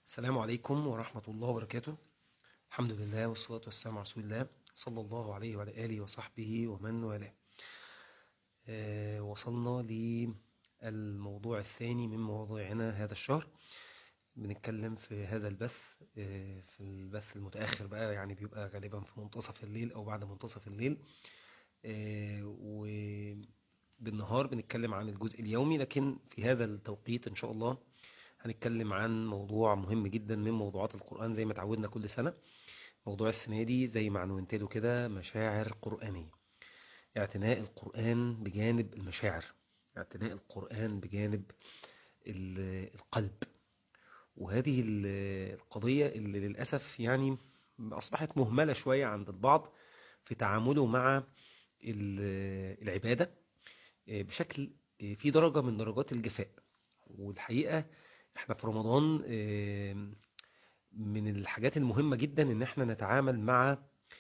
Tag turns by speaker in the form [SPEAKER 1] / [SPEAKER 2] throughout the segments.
[SPEAKER 1] السلام عليكم ورحمة الله وبركاته الحمد لله والصلاة والسلام على رسول الله صلى الله عليه وعلى آله وصحبه ومن والاه آه، وصلنا للموضوع الثاني من مواضيعنا هذا الشهر بنتكلم في هذا البث آه، في البث المتأخر بقى يعني بيبقى غالبا في منتصف الليل أو بعد منتصف الليل آه، وبالنهار بنتكلم عن الجزء اليومي لكن في هذا التوقيت إن شاء الله هنتكلم عن موضوع مهم جدا من موضوعات القرآن زي ما تعودنا كل سنة موضوع السنة دي زي ما عنونت له كده مشاعر قرآنية اعتناء القرآن بجانب المشاعر اعتناء القرآن بجانب ال- القلب وهذه ال- القضية اللي للأسف يعني أصبحت مهملة شوية عند البعض في تعامله مع ال- العبادة بشكل في درجة من درجات الجفاء والحقيقة احنا في رمضان آم، من الحاجات المهمة جدا ان احنا نتعامل مع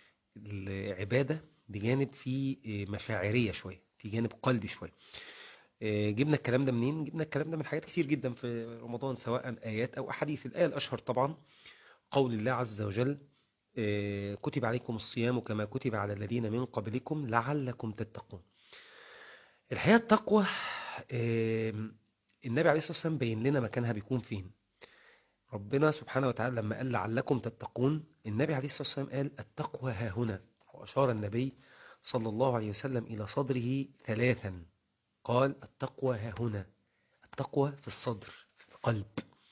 [SPEAKER 1] العبادة بجانب فيه آه، مشاعرية شوية في جانب قلبي شوية آه، جبنا الكلام ده منين؟ جبنا الكلام ده من حاجات كتير جدا في رمضان سواء آيات أو أحاديث الآية الأشهر طبعا قول الله عز وجل آه، كتب عليكم الصيام كما كتب على الذين من قبلكم لعلكم تتقون الحقيقة التقوى آم، النبي عليه الصلاة والسلام بين لنا مكانها بيكون فين ربنا سبحانه وتعالى لما قال لعلكم تتقون النبي عليه الصلاة والسلام قال التقوى ها هنا وأشار النبي صلى الله عليه وسلم إلى صدره ثلاثا قال التقوى ها هنا التقوى في الصدر في القلب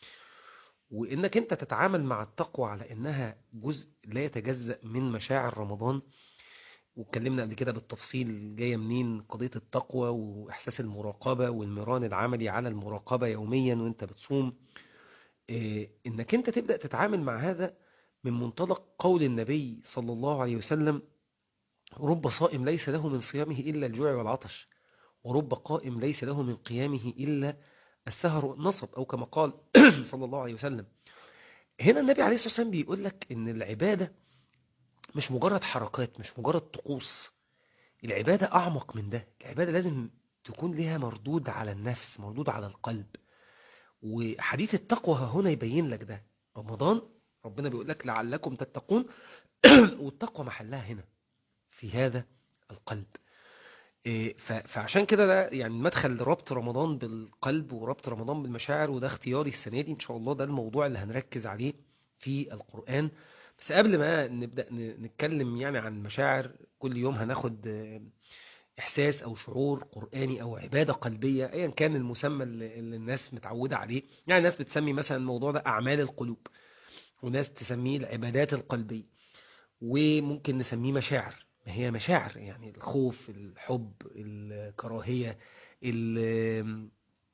[SPEAKER 1] وإنك أنت تتعامل مع التقوى على إنها جزء لا يتجزأ من مشاعر رمضان واتكلمنا قبل كده بالتفصيل جاية منين قضية التقوى وإحساس المراقبة والمران العملي على المراقبة يوميا وانت بتصوم إيه، انك انت تبدأ تتعامل مع هذا من منطلق قول النبي صلى الله عليه وسلم رب صائم ليس له من صيامه إلا الجوع والعطش ورب قائم ليس له من قيامه إلا السهر والنصب أو كما قال صلى الله عليه وسلم هنا النبي عليه الصلاة والسلام بيقول لك إن العبادة مش مجرد حركات مش مجرد طقوس العبادة أعمق من ده العبادة لازم تكون لها مردود على النفس مردود على القلب وحديث التقوى ها هنا يبين لك ده رمضان ربنا بيقول لك لعلكم تتقون والتقوى محلها هنا في هذا القلب إيه، ف- فعشان كده ده يعني مدخل ربط رمضان بالقلب وربط رمضان بالمشاعر وده اختياري السنة دي إن شاء الله ده الموضوع اللي هنركز عليه في القرآن بس قبل ما نبدأ ن- نتكلم يعني عن مشاعر كل يوم هناخد آه، إحساس أو شعور قرآني أو عبادة قلبية أيا كان المسمى اللي اللي الناس متعودة عليه يعني ناس بتسمي مثلا الموضوع ده أعمال القلوب وناس تسميه العبادات القلبية وممكن نسميه مشاعر ما هي مشاعر يعني الخوف الحب الكراهية ال-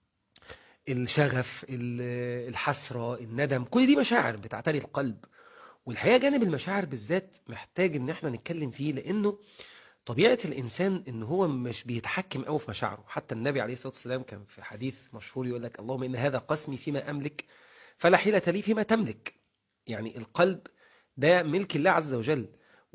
[SPEAKER 1] الشغف ال- الحسرة الندم كل دي مشاعر بتعتري القلب والحقيقة جانب المشاعر بالذات محتاج ان احنا نتكلم فيه لانه طبيعة الانسان ان هو مش بيتحكم قوي في مشاعره حتى النبي عليه الصلاة والسلام كان في حديث مشهور يقول لك اللهم ان هذا قسمي فيما املك فلا حيلة لي فيما تملك يعني القلب ده ملك الله عز وجل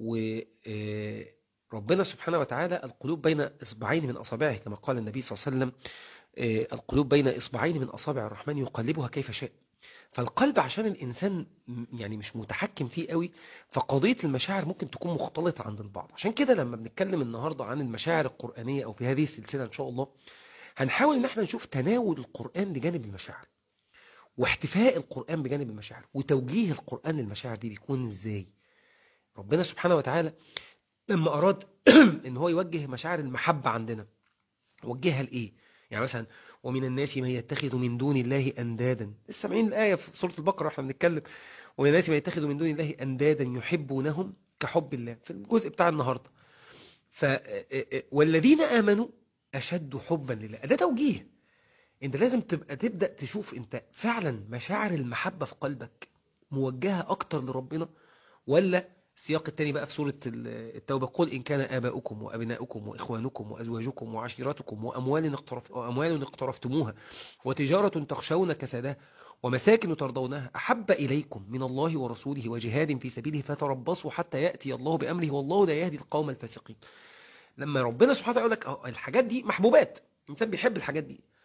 [SPEAKER 1] وربنا سبحانه وتعالى القلوب بين إصبعين من أصابعه كما قال النبي صلى الله عليه وسلم آه، القلوب بين إصبعين من أصابع الرحمن يقلبها كيف شاء فالقلب عشان الإنسان م- يعني مش متحكم فيه قوي فقضية المشاعر ممكن تكون مختلطة عند البعض عشان كده لما بنتكلم النهاردة عن المشاعر القرآنية أو في هذه السلسلة إن شاء الله هنحاول إن احنا نشوف تناول القرآن لجانب المشاعر واحتفاء القرآن بجانب المشاعر وتوجيه القرآن للمشاعر دي بيكون ازاي ربنا سبحانه وتعالى لما أراد ان هو يوجه مشاعر المحبة عندنا وجهها لإيه يعني مثلا ومن الناس من يتخذ من دون الله أندادا لسه سامعين الآية في سورة البقرة احنا بنتكلم ومن الناس من يتخذ من دون الله أندادا يحبونهم كحب الله في الجزء بتاع النهاردة ف والذين آمنوا أشد حبا لله ده توجيه انت لازم تبقى تبدأ تشوف انت فعلا مشاعر المحبة في قلبك موجهة اكتر لربنا ولا السياق التاني بقى في سورة ال- التوبة قل إن كان آباؤكم وأبناؤكم وإخوانكم وأزواجكم وعشيرتكم وأموال, اقترف وأموال اقترفتموها وتجارة تخشون كسادها ومساكن ترضونها أحب إليكم من الله ورسوله وجهاد في سبيله فتربصوا حتى يأتي الله بأمره والله لا يهدي القوم الفاسقين لما ربنا سبحانه وتعالى يقول لك أهو الحاجات دي محبوبات الإنسان بيحب الحاجات دي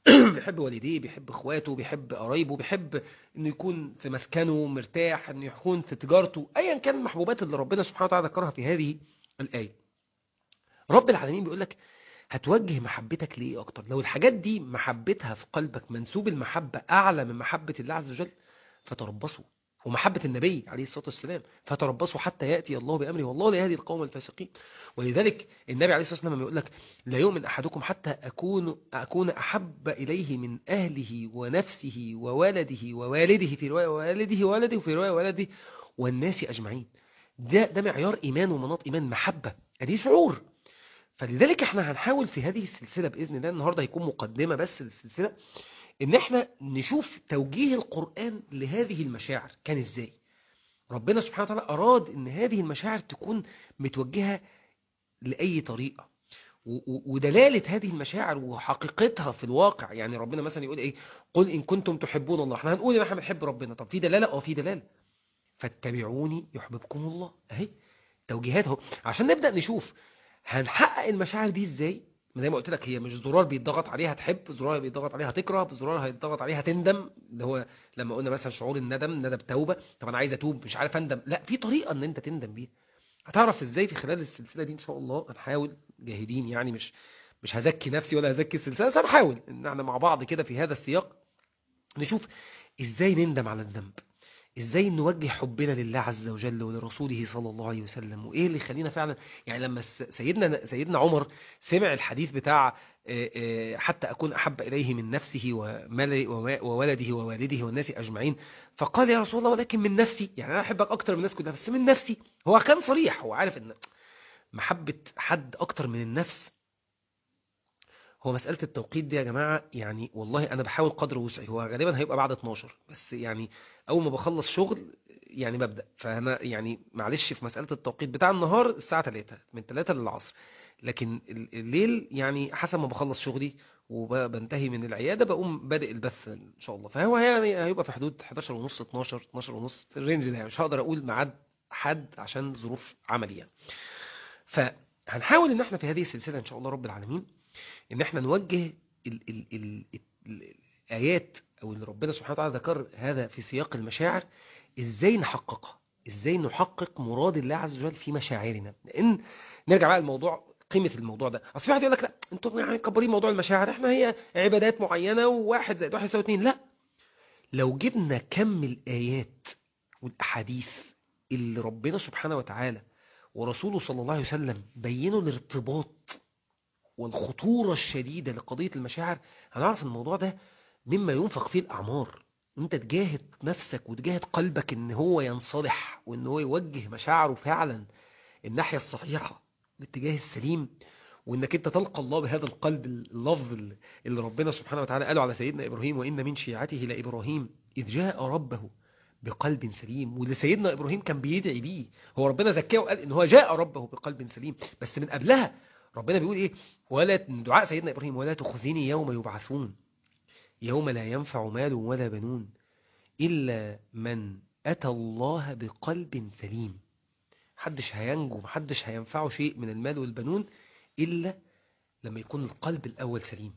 [SPEAKER 1] بيحب والديه بيحب اخواته بيحب قرايبه بيحب انه يكون في مسكنه مرتاح انه يكون في تجارته ايا كان المحبوبات اللي ربنا سبحانه وتعالى ذكرها في هذه الايه رب العالمين بيقول لك هتوجه محبتك لإيه أكتر لو الحاجات دي محبتها في قلبك منسوب المحبة أعلى من محبة الله عز وجل فتربصوا ومحبة النبي عليه الصلاة والسلام فتربصوا حتى يأتي الله بأمره والله لا يهدي القوم الفاسقين ولذلك النبي عليه الصلاة والسلام يقول لك لا يؤمن أحدكم حتى أكون أكون أحب إليه من أهله ونفسه وولده ووالده في رواية ووالده وولده في رواية وولده والناس أجمعين ده ده معيار إيمان ومناط إيمان محبة هذه شعور فلذلك احنا هنحاول في هذه السلسلة بإذن الله النهاردة هيكون مقدمة بس للسلسلة ان احنا نشوف توجيه القرآن لهذه المشاعر كان ازاي ربنا سبحانه وتعالى أراد ان هذه المشاعر تكون متوجهة لأي طريقة ودلالة هذه المشاعر وحقيقتها في الواقع يعني ربنا مثلا يقول ايه قل إن كنتم تحبون الله احنا هنقول ان احنا بنحب ربنا طب في دلالة اه في دلالة فاتبعوني يحببكم الله اهي توجيهات اهو عشان نبدأ نشوف هنحقق المشاعر دي ازاي زي ما قلت لك هي مش زرار بيتضغط عليها تحب زرار بيتضغط عليها تكره زرار هيتضغط عليها تندم اللي هو لما قلنا مثلا شعور الندم ندم توبه طب انا عايز اتوب مش عارف اندم لا في طريقه ان انت تندم بيها هتعرف ازاي في خلال السلسله دي ان شاء الله هنحاول جاهدين يعني مش مش هزكي نفسي ولا هزكي السلسله بس هنحاول ان احنا مع بعض كده في هذا السياق نشوف ازاي نندم على الذنب ازاي نوجه حبنا لله عز وجل ولرسوله صلى الله عليه وسلم وايه اللي يخلينا فعلا يعني لما سيدنا سيدنا عمر سمع الحديث بتاع حتى اكون احب اليه من نفسه وولده ووالده والناس اجمعين فقال يا رسول الله ولكن من نفسي يعني انا احبك اكتر من الناس كلها بس من نفسي هو كان صريح هو عارف ان محبه حد اكتر من النفس هو مسألة التوقيت دي يا جماعة يعني والله أنا بحاول قدر وسعي هو غالبا هيبقى بعد 12 بس يعني أول ما بخلص شغل يعني ببدأ فأنا يعني معلش في مسألة التوقيت بتاع النهار الساعة 3 من 3 للعصر لكن الليل يعني حسب ما بخلص شغلي وبنتهي من العيادة بقوم بادئ البث إن شاء الله فهو يعني هيبقى في حدود 11 ونص 12 12 ونص الرينج ده مش هقدر أقول ميعاد حد عشان ظروف عملي يعني فهنحاول إن احنا في هذه السلسلة إن شاء الله رب العالمين ان احنا نوجه ال ال ال ال الايات او اللي ربنا سبحانه وتعالى ذكر هذا في سياق المشاعر ازاي نحققها ازاي نحقق مراد الله عز وجل في مشاعرنا لان نرجع بقى للموضوع قيمة الموضوع ده اصل في واحد يقول لك لا انتوا يعني مكبرين موضوع المشاعر احنا هي عبادات معينة وواحد زائد واحد يساوي اتنين لا لو جبنا كم الايات والاحاديث اللي ربنا سبحانه وتعالى ورسوله صلى الله عليه وسلم بينوا الارتباط والخطورة الشديدة لقضية المشاعر هنعرف الموضوع ده مما ينفق فيه الأعمار انت تجاهد نفسك وتجاهد قلبك ان هو ينصلح وان هو يوجه مشاعره فعلا الناحية الصحيحة الاتجاه السليم وانك انت تلقى الله بهذا القلب اللفظ اللي ربنا سبحانه وتعالى قاله على سيدنا ابراهيم وان من شيعته لابراهيم اذ جاء ربه بقلب سليم واللي سيدنا ابراهيم كان بيدعي بيه هو ربنا زكاه وقال ان هو جاء ربه بقلب سليم بس من قبلها ربنا بيقول ايه ولا دعاء سيدنا ابراهيم ولا تخزني يوم يبعثون يوم لا ينفع مال ولا بنون الا من اتى الله بقلب سليم محدش هينجو محدش هينفعه شيء من المال والبنون الا لما يكون القلب الاول سليم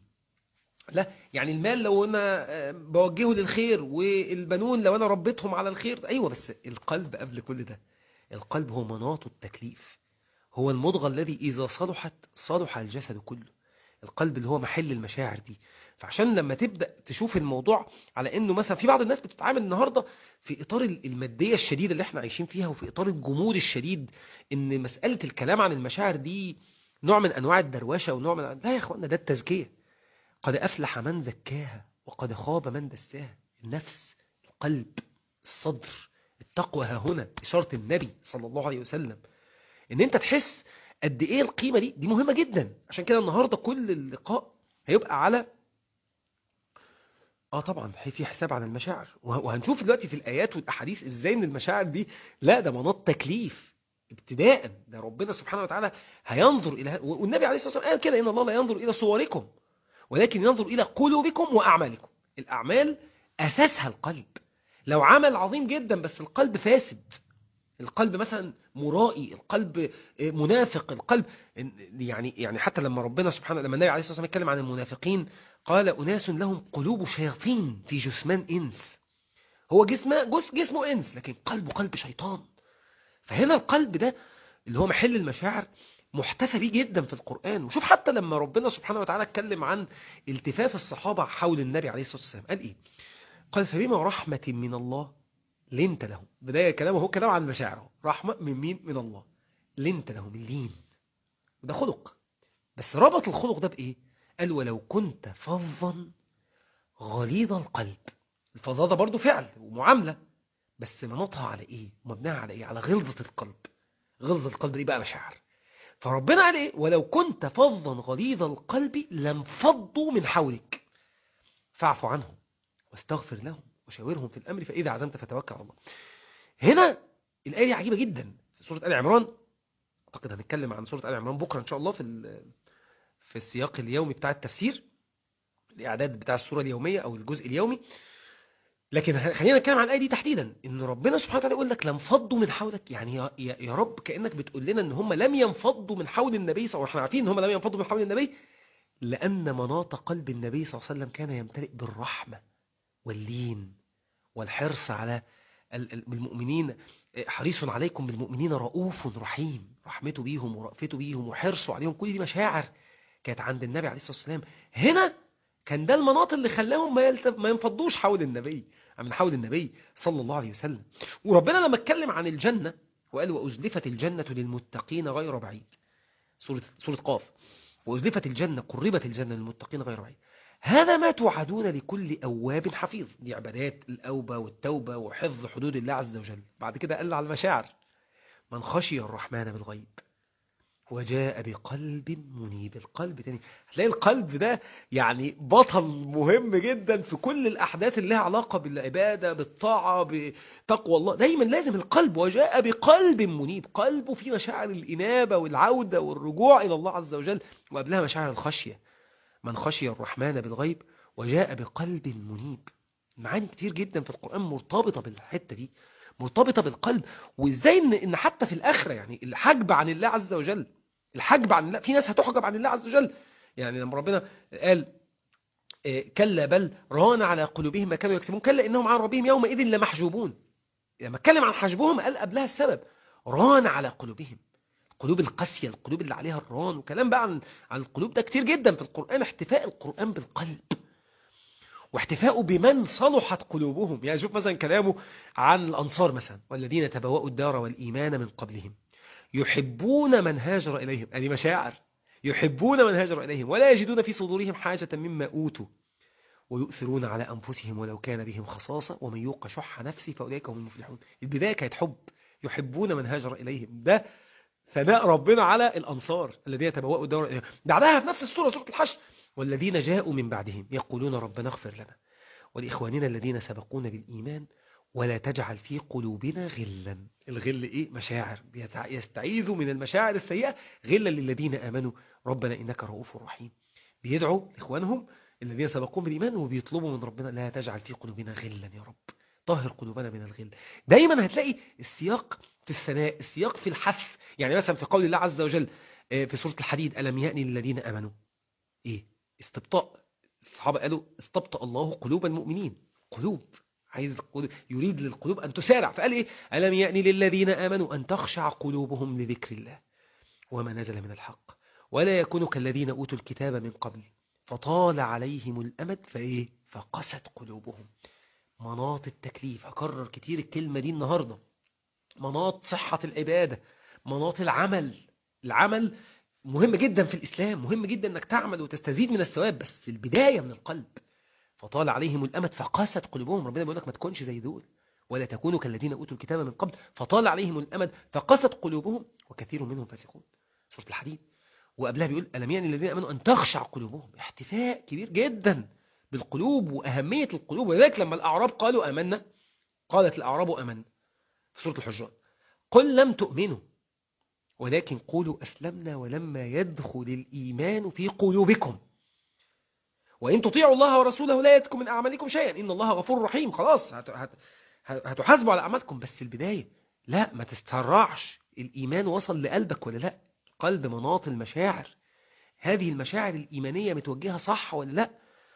[SPEAKER 1] لا يعني المال لو انا بوجهه للخير والبنون لو انا ربيتهم على الخير ايوه بس القلب قبل كل ده القلب هو مناط التكليف هو المضغة الذي إذا صلحت صلح الجسد كله القلب اللي هو محل المشاعر دي فعشان لما تبدأ تشوف الموضوع على انه مثلا في بعض الناس بتتعامل النهاردة في اطار المادية الشديدة اللي احنا عايشين فيها وفي اطار الجمود الشديد ان مسألة الكلام عن المشاعر دي نوع من انواع الدروشة ونوع من لا يا اخوانا ده التزكية قد افلح من زكاها وقد خاب من دساها النفس القلب الصدر التقوى ها هنا اشارة النبي صلى الله عليه وسلم ان انت تحس قد ايه القيمة دي دي مهمة جدا عشان كده النهاردة كل اللقاء هيبقى على اه طبعا في حساب عن المشاعر وهنشوف دلوقتي في الايات والاحاديث ازاي ان المشاعر دي لا ده مناط تكليف ابتداء ده ربنا سبحانه وتعالى هينظر الى والنبي عليه الصلاه والسلام قال كده ان الله لا ينظر الى صوركم ولكن ينظر الى قلوبكم واعمالكم الاعمال اساسها القلب لو عمل عظيم جدا بس القلب فاسد القلب مثلا مرائي القلب منافق القلب يعني يعني حتى لما ربنا سبحانه لما النبي عليه الصلاه والسلام اتكلم عن المنافقين قال أناس لهم قلوب شياطين في جثمان إنس هو جسمه جس جسمه إنس لكن قلبه قلب شيطان فهنا القلب ده اللي هو محل المشاعر محتفى بيه جدا في القرآن وشوف حتى لما ربنا سبحانه وتعالى اتكلم عن التفاف الصحابة حول النبي عليه الصلاة والسلام قال إيه قال فبما رحمة من الله لنت لهم بداية كلامه هو كلام عن المشاعر رحمة من مين من الله لنت لهم اللين وده خلق بس ربط الخلق ده بإيه قال ولو كنت فظا غليظ القلب الفظاظة برضو فعل ومعاملة بس منطها على إيه مبناها على إيه على غلظة القلب غلظة القلب دي بقى مشاعر فربنا قال إيه ولو كنت فظا غليظ القلب لانفضوا من حولك فاعف عنهم واستغفر لهم وشاورهم في الأمر فإذا عزمت فتوكل على الله هنا الآية دي عجيبة جدا في سورة آل عمران أعتقد هنتكلم عن سورة آل عمران بكرة إن شاء الله في في السياق اليومي بتاع التفسير الإعداد بتاع السورة اليومية أو الجزء اليومي لكن خلينا نتكلم عن الآية دي تحديدا إن ربنا سبحانه وتعالى يقول لك لانفضوا من حولك يعني يا, يا, يا رب كأنك بتقول لنا إن هم لم ينفضوا من حول النبي صلى الله عليه وسلم احنا عارفين إن هم لم ينفضوا من حول النبي لأن مناط قلب النبي صلى الله عليه وسلم كان يمتلئ بالرحمة واللين والحرص على المؤمنين حريص عليكم بالمؤمنين رؤوف رحيم رحمته بيهم ورأفته بيهم وحرصه عليهم كل دي مشاعر كانت عند النبي عليه الصلاة والسلام هنا كان ده المناط اللي خلاهم ما, يلتف... ما ينفضوش حول النبي من حول النبي صلى الله عليه وسلم وربنا لما اتكلم عن الجنة وقال وأزلفت الجنة للمتقين غير بعيد سورة, سورة قاف وأزلفت الجنة قربت الجنة للمتقين غير بعيد هذا ما توعدون لكل أواب حفيظ دي عبادات الأوبة والتوبة وحفظ حدود الله عز وجل بعد كده قال على المشاعر من خشي الرحمن بالغيب وجاء بقلب منيب القلب تاني هتلاقي القلب ده يعني بطل مهم جدا في كل الأحداث اللي لها علاقة بالعبادة بالطاعة بتقوى الله دايما لازم القلب وجاء بقلب منيب قلبه فيه مشاعر الإنابة والعودة والرجوع إلى الله عز وجل وقبلها مشاعر الخشية من خشي الرحمن بالغيب وجاء بقلب منيب معاني كتير جدا في القرآن مرتبطة بالحتة دي مرتبطة بالقلب وازاي ان, إن حتى في الآخرة يعني الحجب عن الله عز وجل الحجب عن الله في ناس هتحجب عن الله عز وجل يعني لما ربنا قال كلا بل ران على قلوبهم ما كانوا يكسبون كلا إنهم عن ربهم يومئذ لمحجوبون لما اتكلم عن حجبهم قال قبلها السبب ران على قلوبهم القلوب القاسية القلوب اللي عليها الران وكلام بقى عن عن القلوب ده كتير جدا في القرآن احتفاء القرآن بالقلب واحتفاؤه بمن صلحت قلوبهم يعني شوف مثلا كلامه عن الأنصار مثلا والذين تبوأوا الدار والإيمان من قبلهم يحبون من هاجر إليهم هذه مشاعر يحبون من هاجر إليهم ولا يجدون في صدورهم حاجة مما أوتوا ويؤثرون على أنفسهم ولو كان بهم خصاصة ومن يوق شح نفسه فأولئك هم المفلحون البداية كانت حب يحبون من هاجر إليهم ده ثناء ربنا على الأنصار الذين تبوأوا الدار بعدها في نفس السورة سورة الحشر والذين جاءوا من بعدهم يقولون ربنا اغفر لنا ولإخواننا الذين سبقونا بالإيمان ولا تجعل في قلوبنا غلا الغل إيه؟ مشاعر يستعيذوا من المشاعر السيئة غلا للذين آمنوا ربنا إنك رؤوف رحيم بيدعوا إخوانهم الذين سبقوهم بالإيمان وبيطلبوا من ربنا لا تجعل في قلوبنا غلا يا رب طهر قلوبنا من الغل دايما هتلاقي السياق في الثناء السياق في الحث يعني مثلا في قول الله عز وجل في سورة الحديد ألم يأني للذين آمنوا إيه استبطاء الصحابة قالوا استبطأ الله قلوب المؤمنين قلوب عايز القلوب يريد للقلوب أن تسارع فقال إيه ألم يأني للذين آمنوا أن تخشع قلوبهم لذكر الله وما نزل من الحق ولا يكونوا كالذين أوتوا الكتاب من قبل فطال عليهم الأمد فإيه فقست قلوبهم مناط التكليف هكرر كتير الكلمة دي النهاردة مناط صحة العبادة مناط العمل العمل مهم جدا في الإسلام مهم جدا أنك تعمل وتستزيد من الثواب بس البداية من القلب فطال عليهم الأمد فقاست قلوبهم ربنا بيقول لك ما تكونش زي دول ولا تكونوا كالذين أوتوا الكتاب من قبل فطال عليهم الأمد فقاست قلوبهم وكثير منهم فاسقون سورة الحديد وقبلها بيقول ألم يعني الذين أمنوا أن تخشع قلوبهم احتفاء كبير جدا بالقلوب وأهمية القلوب ولذلك لما الأعراب قالوا أمنا قالت الأعراب أمنا في سورة الحجرات قل لم تؤمنوا ولكن قولوا أسلمنا ولما يدخل الإيمان في قلوبكم وإن تطيعوا الله ورسوله لا يتكم من أعمالكم شيئا إن الله غفور رحيم خلاص هتحاسبوا على أعمالكم بس البداية لا ما تسترعش الإيمان وصل لقلبك ولا لا قلب مناط المشاعر هذه المشاعر الإيمانية متوجهة صح ولا لا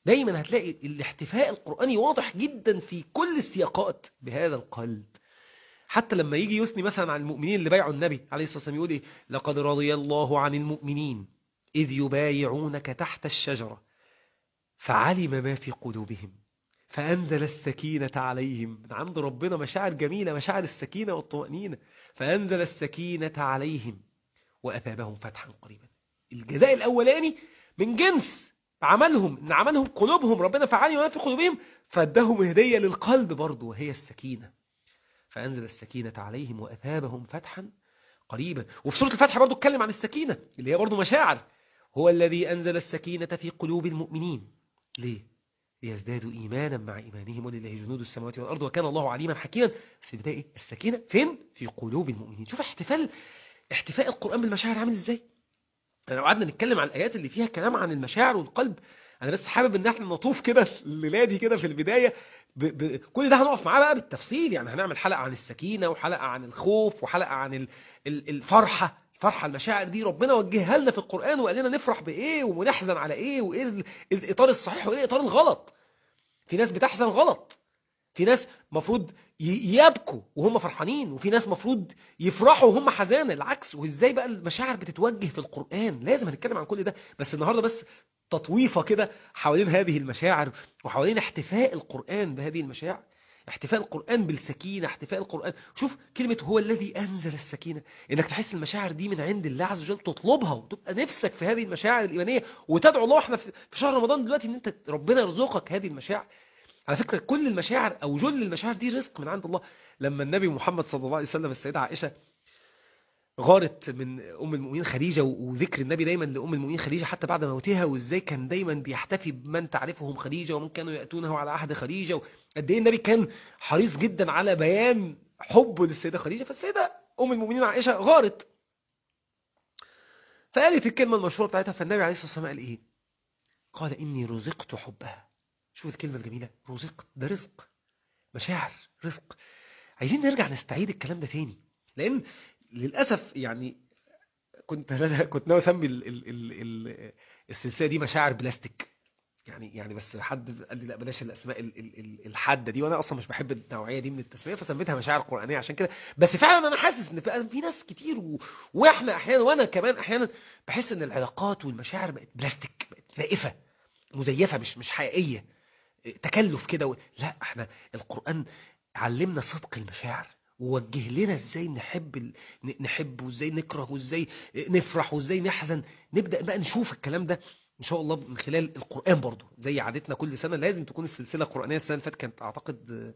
[SPEAKER 1] دايما هتلاقي الاحتفاء القرآني واضح جدا في كل السياقات بهذا القلب حتى لما يجي يثني مثلا عن المؤمنين اللي بايعوا النبي عليه الصلاة والسلام يقول إيه لقد رضي الله عن المؤمنين إذ يبايعونك تحت الشجرة فعلم ما في قلوبهم فأنزل السكينة عليهم من عند ربنا مشاعر جميلة مشاعر السكينة والطمأنينة فأنزل السكينة عليهم وأثابهم فتحا قريبا الجزاء الأولاني من جنس عملهم إن عملهم قلوبهم ربنا فعل ما في قلوبهم فادهم هدية للقلب برضه وهي السكينة فأنزل السكينة عليهم وأثابهم فتحا قريبا وفي سورة الفتح برضه اتكلم عن السكينة اللي هي برضه مشاعر هو الذي أنزل السكينة في قلوب المؤمنين ليه؟ ليزدادوا إيمانا مع إيمانهم ولله جنود السماوات والأرض وكان الله عليما حكيما بس البداية إيه؟ السكينة فين؟ في قلوب المؤمنين شوف احتفال احتفاء القرآن بالمشاعر عامل إزاي؟ لو قعدنا نتكلم عن الآيات اللي فيها كلام عن المشاعر والقلب أنا بس حابب إن احنا نطوف كده الليلة دي كده في البداية ب... ب... كل ده هنقف معاه بقى بالتفصيل يعني هنعمل حلقة عن السكينة وحلقة عن الخوف وحلقة عن ال... ال... الفرحة الفرحة المشاعر دي ربنا وجهها لنا في القرآن وقال لنا نفرح بإيه ونحزن على إيه وإيه ال- الإطار الصحيح وإيه الإطار الغلط في ناس بتحزن غلط في ناس مفروض ي- يبكوا وهم فرحانين وفي ناس مفروض يفرحوا وهم حزانة العكس وازاي بقى المشاعر بتتوجه في القرآن لازم هنتكلم عن كل ده بس النهاردة بس تطويفة كده حوالين هذه المشاعر وحوالين احتفاء القرآن بهذه المشاعر احتفاء القرآن بالسكينة احتفاء القرآن شوف كلمة هو الذي أنزل السكينة انك تحس المشاعر دي من عند الله عز وجل تطلبها وتبقى نفسك في هذه المشاعر الإيمانية وتدعو الله احنا في في شهر رمضان دلوقتي ان انت ربنا يرزقك هذه المشاعر على فكرة كل المشاعر أو جل المشاعر دي رزق من عند الله لما النبي محمد صلى الله عليه وسلم السيدة عائشة غارت من أم المؤمنين خديجة و- وذكر النبي دايما لأم المؤمنين خديجة حتى بعد موتها وإزاي كان دايما بيحتفي بمن تعرفهم خديجة ومن كانوا يأتونه على عهد خديجة قد إيه النبي كان حريص جدا على بيان حبه للسيدة خديجة فالسيدة أم المؤمنين عائشة غارت فقالت الكلمة المشهورة بتاعتها فالنبي عليه الصلاة والسلام قال إيه قال إني رزقت حبها شوف الكلمة الجميلة رزق ده رزق مشاعر رزق عايزين نرجع نستعيد الكلام ده تاني لأن للأسف يعني كنت أنا كنت ناوي أسمي ال ال ال ال السلسلة دي مشاعر بلاستيك يعني يعني بس حد قال لي لا بلاش الأسماء ال ال ال الحادة دي وأنا أصلا مش بحب النوعية دي من التسمية فسميتها مشاعر قرآنية عشان كده بس فعلا أنا حاسس إن في في ناس كتير و... وإحنا أحيانا وأنا كمان أحيانا بحس إن العلاقات والمشاعر بقت بلاستيك بقت زائفة مزيفة مش مش حقيقية تكلف كده و... لا احنا القرآن علمنا صدق المشاعر ووجه لنا ازاي نحب ال... ن- نحب وازاي نكره وازاي نفرح وازاي نحزن نبدأ بقى نشوف الكلام ده ان شاء الله من خلال القرآن برضو زي عادتنا كل سنة لازم تكون السلسلة القرآنية السنة اللي فاتت كانت اعتقد آه،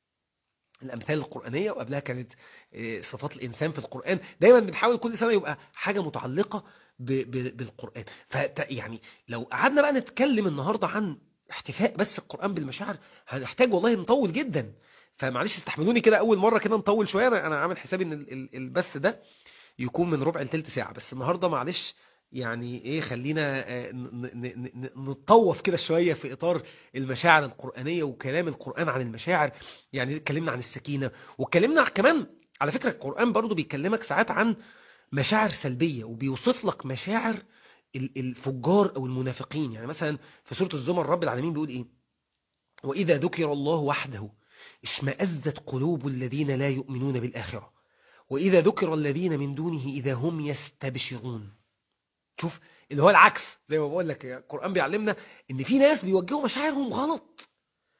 [SPEAKER 1] الامثال القرآنية وقبلها كانت آه، صفات الانسان في القرآن دايما بنحاول كل سنة يبقى حاجة متعلقة ب... ب... بالقرآن ف يعني لو قعدنا بقى نتكلم النهاردة عن احتفاء بس القرآن بالمشاعر هنحتاج والله نطول جدا فمعلش استحملوني كده اول مره كده نطول شويه انا انا عامل حسابي ان ال- ال- البث ده يكون من ربع لثلث ساعه بس النهارده معلش يعني ايه خلينا آه، ن- ن- ن- نتطوف كده شويه في اطار المشاعر القرانيه وكلام القران عن المشاعر يعني اتكلمنا عن السكينه واتكلمنا كمان على فكره القران برضو بيكلمك ساعات عن مشاعر سلبيه وبيوصف لك مشاعر ال- الفجار او المنافقين يعني مثلا في سوره الزمر رب العالمين بيقول ايه واذا ذكر الله وحده اشمأزت قلوب الذين لا يؤمنون بالآخرة وإذا ذكر الذين من دونه إذا هم يستبشرون شوف اللي هو العكس زي ما بقول لك القرآن بيعلمنا إن في ناس بيوجهوا مشاعرهم غلط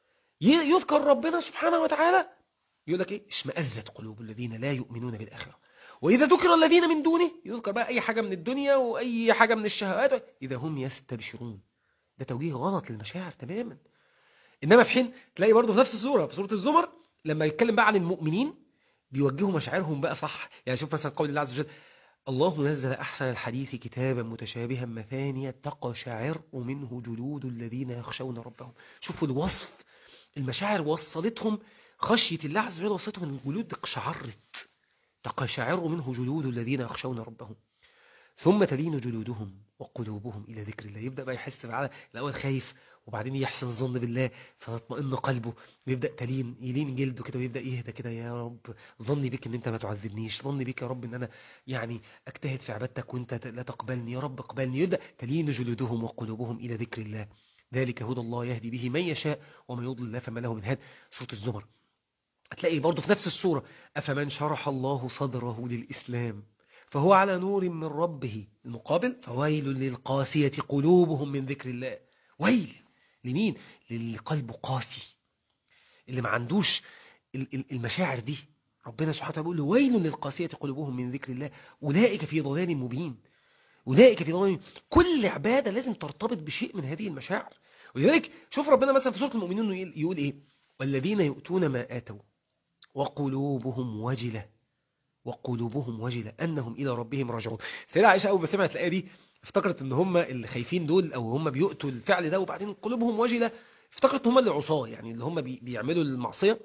[SPEAKER 1] ي- يذكر ربنا سبحانه وتعالى يقول لك إيه اشمأزت قلوب الذين لا يؤمنون بالآخرة وإذا ذكر الذين من دونه يذكر بقى أي حاجة من الدنيا وأي حاجة من الشهوات إذا هم يستبشرون ده توجيه غلط للمشاعر تماما انما في حين تلاقي برضه في نفس السوره في سوره الزمر لما يتكلم بقى عن المؤمنين بيوجهوا مشاعرهم بقى صح يعني شوف مثلا قول الله عز وجل الله نزل احسن الحديث كتابا متشابها مثانية تقشعر منه جلود الذين يخشون ربهم شوفوا الوصف المشاعر وصلتهم خشية الله عز وجل وصلتهم ان الجلود اقشعرت تقشعر منه جلود الذين يخشون ربهم ثم تلين جلودهم وقلوبهم إلى ذكر الله يبدأ بقى يحس على الأول خايف وبعدين يحسن الظن بالله فيطمئن قلبه ويبدأ تلين يلين جلده كده ويبدأ يهدى كده يا رب ظني بك ان انت ما تعذبنيش ظني بك يا رب ان انا يعني اجتهد في عبادتك وانت لا تقبلني يا رب اقبلني يبدأ تلين جلودهم وقلوبهم إلى ذكر الله ذلك هدى الله يهدي به من يشاء ومن يضلل الله فما له من هاد سورة الزمر هتلاقي برضه في نفس السورة أفمن شرح الله صدره للإسلام فهو على نور من ربه المقابل فويل للقاسية قلوبهم من ذكر الله ويل لمين للي قلبه قاسي اللي ما عندوش ال- ال- المشاعر دي ربنا سبحانه وتعالى بيقول له ويل للقاسية قلوبهم من ذكر الله أولئك في ضلال مبين أولئك في ضلال مبين. كل عبادة لازم ترتبط بشيء من هذه المشاعر ولذلك شوف ربنا مثلا في سورة المؤمنين يقول- يقول إيه والذين يؤتون ما آتوا وقلوبهم وجلة وقلوبهم وجلة أنهم إلى ربهم راجعون سيدة عائشة أول ما سمعت الآية دي افتكرت ان هم اللي خايفين دول او هم بيؤتوا الفعل ده وبعدين قلوبهم وجلة افتكرت هم اللي عصاه يعني اللي هم بي- بيعملوا المعصية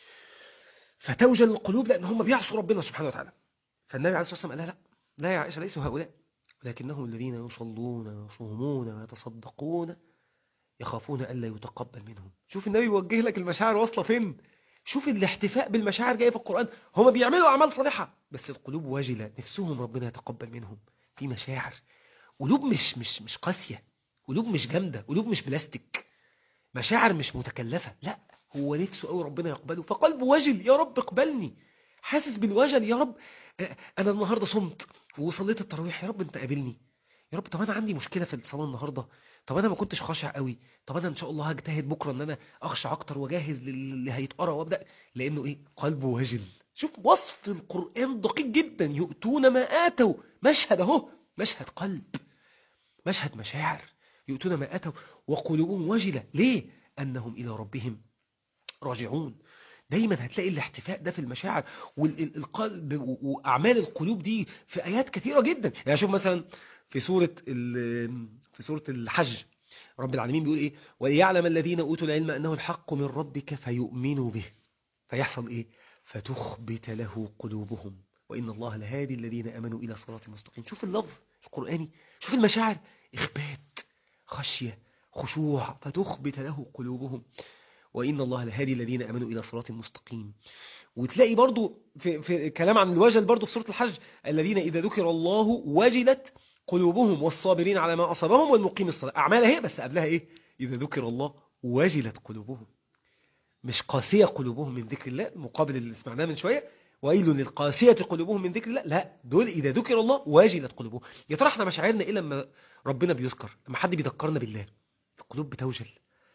[SPEAKER 1] فتوجل القلوب لان هم بيعصوا ربنا سبحانه وتعالى فالنبي عليه الصلاة والسلام قال لا لا لا يا عائشة ليسوا هؤلاء ولكنهم الذين يصلون ويصومون ويتصدقون يخافون ألا يتقبل منهم شوف النبي يوجه لك المشاعر واصلة فين شوف الاحتفاء بالمشاعر جاية في القرآن هم بيعملوا أعمال صالحة بس القلوب واجلة نفسهم ربنا يتقبل منهم في مشاعر قلوب مش مش مش قاسية قلوب مش جامدة قلوب مش بلاستيك مشاعر مش متكلفة لا هو نفسه قوي ربنا يقبله فقلبه وجل يا رب اقبلني حاسس بالوجل يا رب آه، انا النهارده صمت وصليت التراويح يا رب انت قابلني يا رب طب انا عندي مشكله في الصلاه النهارده طب انا ما كنتش خاشع قوي طب انا ان شاء الله هجتهد بكره ان انا اخشع اكتر واجهز للي هيتقرا وابدا لانه ايه قلبه وجل شوف وصف القران دقيق جدا يؤتون ما اتوا مشهد اهو مشهد قلب مشهد مشاعر يؤتون ما اتوا وقلوبهم وجله ليه انهم الى ربهم راجعون دايما هتلاقي الاحتفاء ده في المشاعر والقلب واعمال القلوب دي في ايات كثيره جدا يعني شوف مثلا في سوره ال- في سوره الحج رب العالمين بيقول ايه وليعلم الذين اوتوا العلم انه الحق من ربك فيؤمنوا به فيحصل ايه فتخبت له قلوبهم وان الله لهادي الذين امنوا الى صراط مستقيم شوف اللفظ القراني شوف المشاعر اخبات خشيه خشوع فتخبت له قلوبهم وإن الله لهادي الذين أمنوا إلى صراط مستقيم وتلاقي برضو في, في كلام عن الوجل برضو في سورة الحج الذين إذا ذكر الله وجلت قلوبهم والصابرين على ما أصابهم والمقيم الصلاة أعمال اهي بس قبلها إيه إذا ذكر الله وجلت قلوبهم مش قاسية قلوبهم من ذكر الله مقابل اللي سمعناه من شوية ويل للقاسية قلوبهم من ذكر الله لا دول إذا ذكر الله وجلت قلوبهم يا ترى احنا مشاعرنا إيه لما ربنا بيذكر لما حد بيذكرنا بالله القلوب بتوجل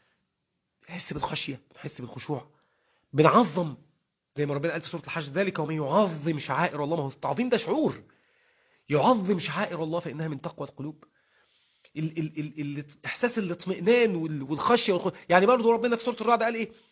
[SPEAKER 1] نحس بالخشية نحس بالخشوع بنعظم زي ما ربنا قال في سورة الحج ذلك ومن يعظم شعائر الله ما هو التعظيم ده شعور يعظم شعائر الله فإنها من تقوى القلوب ال ال ال ال إحساس الاطمئنان وال- والخشية والخ... يعني برضو ربنا في سورة الرعد قال إيه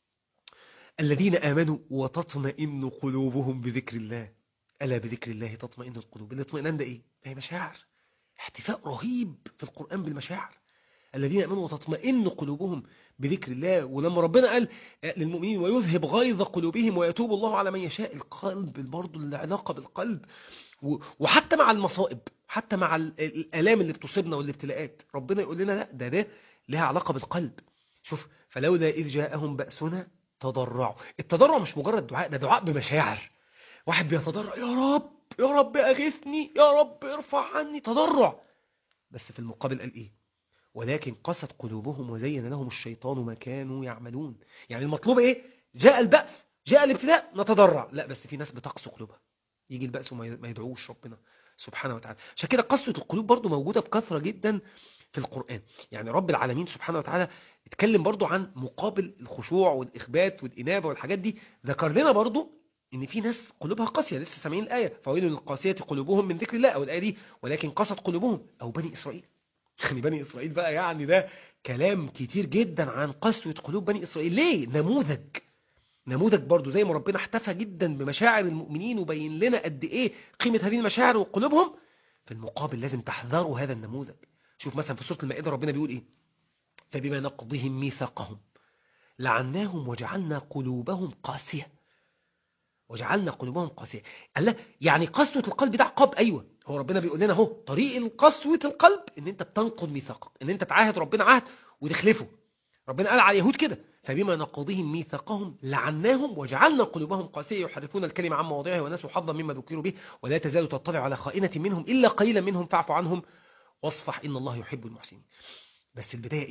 [SPEAKER 1] الذين آمنوا وتطمئن قلوبهم بذكر الله ألا بذكر الله تطمئن القلوب الاطمئنان ده إيه؟ هي مشاعر احتفاء رهيب في القرآن بالمشاعر الذين آمنوا وتطمئن قلوبهم بذكر الله ولما ربنا قال للمؤمنين ويذهب غيظ قلوبهم ويتوب الله على من يشاء القلب برضه العلاقة بالقلب و- وحتى مع المصائب حتى مع ال- الآلام اللي بتصيبنا والابتلاءات ربنا يقول لنا لا ده ده لها علاقة بالقلب شوف فلولا إذ جاءهم بأسنا تضرعوا التضرع مش مجرد دعاء ده دعاء بمشاعر واحد بيتضرع يا رب يا رب أغثني يا رب ارفع عني تضرع بس في المقابل قال إيه ولكن قست قلوبهم وزين لهم الشيطان ما كانوا يعملون يعني المطلوب ايه جاء البأس جاء الابتلاء نتضرع لا بس في ناس بتقسو قلوبها يجي البأس وما ما يدعوش ربنا سبحانه وتعالى عشان كده قسوة القلوب برضو موجودة بكثرة جدا في القرآن يعني رب العالمين سبحانه وتعالى اتكلم برضو عن مقابل الخشوع والإخبات والإنابة والحاجات دي ذكر لنا برضو ان في ناس قلوبها قاسية لسه سامعين الآية فويل للقاسية قلوبهم من ذكر الله أو الآية دي ولكن قست قلوبهم أو بني إسرائيل يعني بني إسرائيل بقى يعني ده كلام كتير جدا عن قسوة قلوب بني إسرائيل ليه؟ نموذج نموذج برضو زي ما ربنا احتفى جدا بمشاعر المؤمنين وبين لنا قد ايه قيمة هذه المشاعر وقلوبهم في المقابل لازم تحذروا هذا النموذج شوف مثلا في سورة المائدة ربنا بيقول ايه فبما نقضهم ميثاقهم لعناهم وجعلنا قلوبهم قاسية وجعلنا قلوبهم قاسية قال لا يعني قسوة القلب ده عقاب أيوة هو ربنا بيقول لنا اهو طريق قسوة القلب ان انت بتنقض ميثاقك ان انت تعاهد ربنا عهد وتخلفه ربنا قال على اليهود كده فبما نقضهم ميثاقهم لعناهم وجعلنا قلوبهم قاسية يحرفون الكلمة عن مواضعه ونسوا حظا مما ذكروا به ولا تزال تطلع على خائنة منهم إلا قليلا منهم فاعف عنهم واصفح إن الله يحب المحسنين بس البداية إيه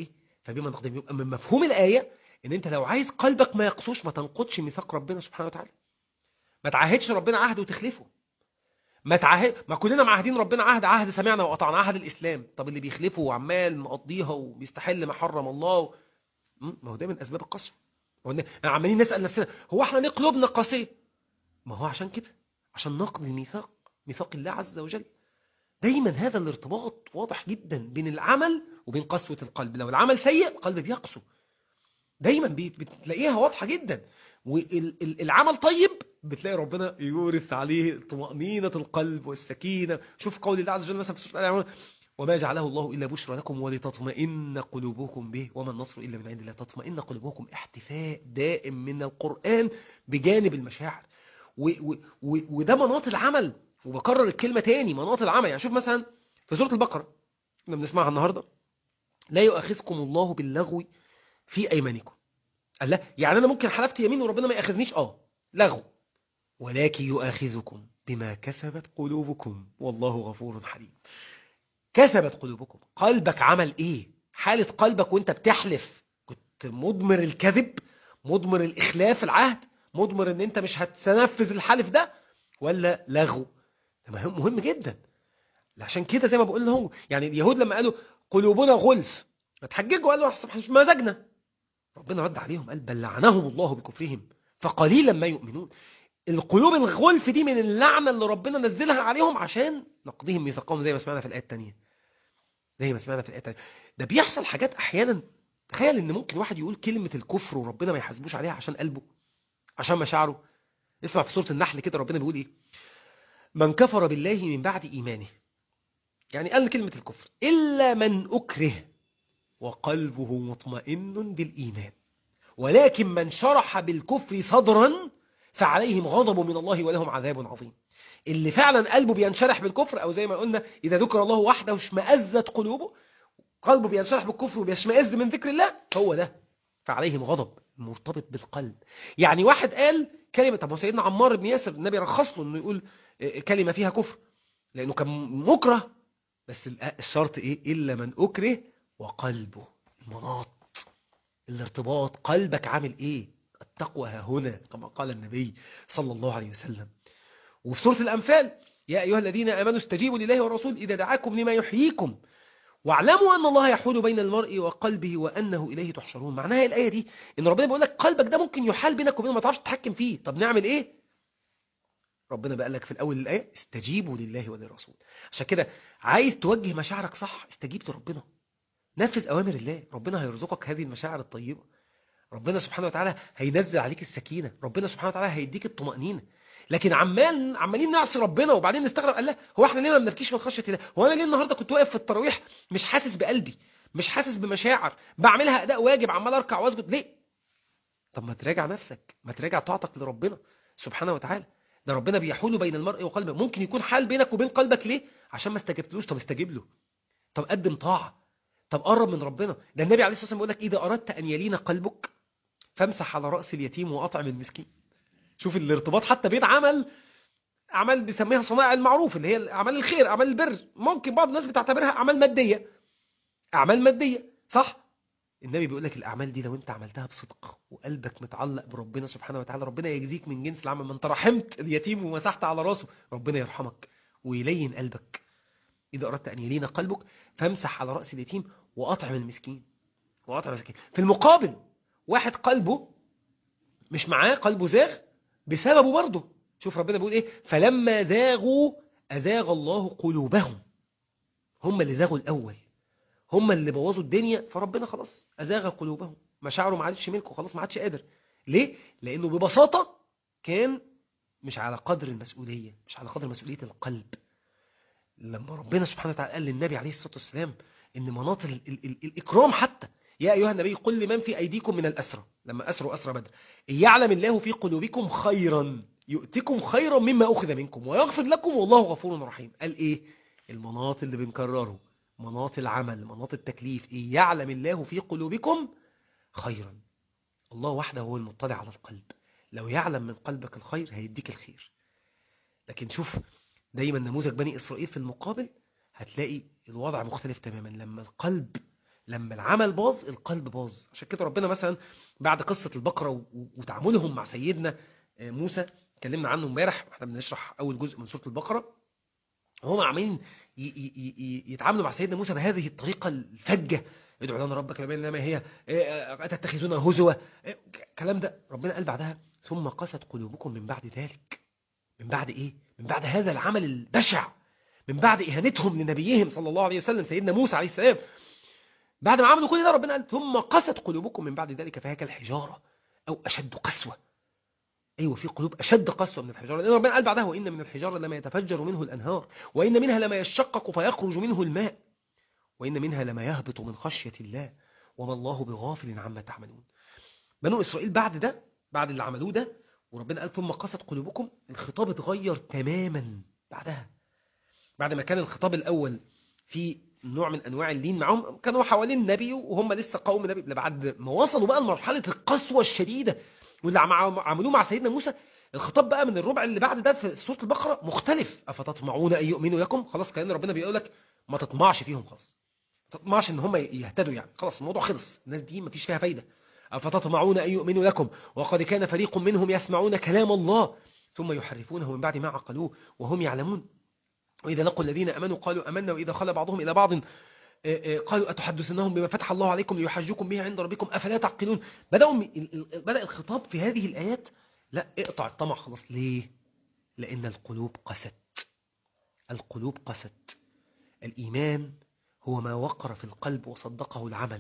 [SPEAKER 1] فبما تقدم يبقى من مفهوم الآية ان انت لو عايز قلبك ما يقسوش ما تنقضش ميثاق ربنا سبحانه وتعالى ما تعاهدش ربنا عهد وتخلفه ما تعاهد ما كلنا معاهدين ربنا عهد عهد سمعنا وقطعنا عهد الاسلام طب اللي بيخلفه وعمال مقضيها وبيستحل ما حرم الله و... م? ما هو ده من اسباب القسوه ما هو ده- عمالين نسال نفسنا هو احنا ليه قلوبنا قاسيه ما هو عشان كده عشان نقض الميثاق ميثاق الله عز وجل دايما هذا الارتباط واضح جدا بين العمل وبين قسوه القلب لو العمل سيء القلب بيقسو دايما بي- بتلاقيها واضحة جدا والعمل طيب بتلاقي ربنا يورث عليه طمأنينة القلب والسكينة شوف قول الله عز وجل مثلا في سورة آل عمران وما جعله الله إلا بشرى لكم ولتطمئن قلوبكم به وما النصر إلا من عند الله تطمئن قلوبكم احتفاء دائم من القرآن بجانب المشاعر و و و وده مناط العمل وبكرر الكلمة تاني مناط العمل يعني شوف مثلا في سورة البقرة اللي بنسمعها النهاردة لا يؤاخذكم الله باللغو في أيمانكم قال لا يعني أنا ممكن حلفت يمين وربنا ما يأخذنيش آه لغو ولكن يؤاخذكم بما كسبت قلوبكم والله غفور حليم كسبت قلوبكم قلبك عمل ايه حالة قلبك وانت بتحلف كنت مضمر الكذب مضمر الإخلاف العهد مضمر ان انت مش هتنفذ الحلف ده ولا لغو ده مهم مهم جدا عشان كده زي ما بقول لهم يعني اليهود لما قالوا قلوبنا غلف فتحججوا قالوا احنا مش مزاجنا ربنا رد عليهم قال بل لعنهم الله بكفرهم فقليلا ما يؤمنون القلوب الغلف دي من اللعنة اللي ربنا نزلها عليهم عشان نقضيهم ميثاقهم زي ما سمعنا في الآية التانية زي ما سمعنا في الآية التانية ده بيحصل حاجات أحيانا تخيل إن ممكن واحد يقول كلمة الكفر وربنا ما يحاسبوش عليها عشان قلبه عشان مشاعره اسمع في سورة النحل كده ربنا بيقول إيه من كفر بالله من بعد إيمانه يعني قال كلمة الكفر إلا من أكره وقلبه مطمئن بالإيمان ولكن من شرح بالكفر صدرا فعليهم غضب من الله ولهم عذاب عظيم اللي فعلا قلبه بينشرح بالكفر أو زي ما قلنا إذا ذكر الله وحده اشمأزت قلوبه قلبه بينشرح بالكفر وبيشمئز من ذكر الله هو ده فعليهم غضب مرتبط بالقلب يعني واحد قال كلمة طب هو سيدنا عمار بن ياسر النبي رخص له انه يقول كلمة فيها كفر لأنه كان مكره بس الشرط إيه إلا من أكره وقلبه المناط الارتباط قلبك عامل إيه التقوى ها هنا كما قال النبي صلى الله عليه وسلم وفي سورة الأنفال يا أيها الذين آمنوا استجيبوا لله والرسول إذا دعاكم لما يحييكم واعلموا أن الله يحول بين المرء وقلبه وأنه إليه تحشرون معناها الآية دي إن ربنا بيقول لك قلبك ده ممكن يحال بينك وبينه ما تعرفش تتحكم فيه طب نعمل إيه ربنا بقى لك في الأول الآية استجيبوا لله وللرسول عشان كده عايز توجه مشاعرك صح استجيب لربنا نفذ أوامر الله ربنا هيرزقك هذه المشاعر الطيبة ربنا سبحانه وتعالى هينزل عليك السكينة ربنا سبحانه وتعالى هيديك الطمأنينة لكن عمال عمالين نعصي ربنا وبعدين نستغرب قال لا هو احنا ليه ما بنبكيش من خشيه الله هو انا ليه النهارده كنت واقف في التراويح مش حاسس بقلبي مش حاسس بمشاعر بعملها اداء واجب عمال اركع واسجد ليه طب ما تراجع نفسك ما تراجع طاعتك لربنا سبحانه وتعالى ده ربنا بيحول بين المرء وقلبه ممكن يكون حال بينك وبين قلبك ليه عشان ما استجبتلوش طب استجيب له طب قدم طاعه طب قرب من ربنا ده النبي عليه الصلاه والسلام بيقول لك اذا اردت ان يلين قلبك فامسح على راس اليتيم واطعم المسكين شوف الارتباط حتى بين عمل اعمال بيسميها صنائع المعروف اللي هي اعمال الخير اعمال البر ممكن بعض الناس بتعتبرها اعمال ماديه اعمال ماديه صح النبي بيقول لك الاعمال دي لو انت عملتها بصدق وقلبك متعلق بربنا سبحانه وتعالى ربنا يجزيك من جنس العمل ما انت رحمت اليتيم ومسحت على راسه ربنا يرحمك ويلين قلبك اذا اردت ان يلين قلبك فامسح على راس اليتيم واطعم المسكين واطعم المسكين في المقابل واحد قلبه مش معاه قلبه زاغ بسببه برضه شوف ربنا بيقول ايه فلما زاغوا أزاغ الله قلوبهم هم اللي زاغوا الأول هم اللي بوظوا الدنيا فربنا خلاص أزاغ قلوبهم مشاعره ما عادش ملكه خلاص ما عادش قادر ليه؟ لأنه ببساطة كان مش على قدر المسؤولية مش على قدر مسؤولية القلب لما ربنا سبحانه وتعالى قال للنبي عليه الصلاة والسلام إن مناط ال ال ال الإكرام حتى يا أيها النبي قل لمن في أيديكم من الأسرى لما أسروا أسرى بدر يعلم الله في قلوبكم خيرا يؤتكم خيرا مما أخذ منكم ويغفر لكم والله غفور رحيم قال إيه المناط اللي بنكرره مناط العمل مناط التكليف إيه يعلم الله في قلوبكم خيرا الله وحده هو المطلع على القلب لو يعلم من قلبك الخير هيديك الخير لكن شوف دايما نموذج بني إسرائيل في المقابل هتلاقي الوضع مختلف تماما لما القلب لما العمل باظ القلب باظ عشان كده ربنا مثلا بعد قصة البقرة و- وتعاملهم مع سيدنا آه، موسى اتكلمنا عنه امبارح واحنا بنشرح اول جزء من سورة البقرة هم عمالين ي- ي- ي- يتعاملوا مع سيدنا موسى بهذه الطريقة الفجة ادعوا لنا ربك بما ما هي إيه، أتتخذون هزوا إيه، الكلام ده ربنا قال بعدها ثم قست قلوبكم من بعد ذلك من بعد ايه من بعد هذا العمل البشع من بعد اهانتهم لنبيهم صلى الله عليه وسلم سيدنا موسى عليه السلام بعد ما عملوا كل ده ربنا قال ثم قست قلوبكم من بعد ذلك فهي كالحجارة أو أشد قسوة أيوة في قلوب أشد قسوة من الحجارة لأن ربنا قال بعدها وإن من الحجارة لما يتفجر منه الأنهار وإن منها لما يشقق فيخرج منه الماء وإن منها لما يهبط من خشية الله وما الله بغافل عما تعملون بنو إسرائيل بعد ده بعد اللي عملوه ده وربنا قال ثم قست قلوبكم الخطاب اتغير تماما بعدها بعد ما كان الخطاب الأول في نوع من أنواع اللين معهم كانوا حوالين النبي وهم لسه قوم نبي بعد ما وصلوا بقى لمرحلة القسوة الشديدة واللي عم- عملوه مع سيدنا موسى الخطاب بقى من الربع اللي بعد ده في سورة البقرة مختلف أفتطمعون أن يؤمنوا لكم خلاص كأن ربنا بيقول لك ما تطمعش فيهم خلاص ما تطمعش ان هم يهتدوا يعني خلاص الموضوع خلص الناس دي ما فيش فيها فايدة أفتطمعون أن يؤمنوا لكم وقد كان فريق منهم يسمعون كلام الله ثم يحرفونه من بعد ما عقلوه وهم يعلمون وإذا لقوا الذين أمنوا قالوا أمنا وإذا خلى بعضهم إلى بعض آه، آه، قالوا أتحدثنهم بما فتح الله عليكم ليحجوكم به عند ربكم أفلا تعقلون بدأوا م- ال- ال- بدأ الخطاب في هذه الآيات لا اقطع الطمع خلاص ليه لأن القلوب قست القلوب قست الإيمان هو ما وقر في القلب وصدقه العمل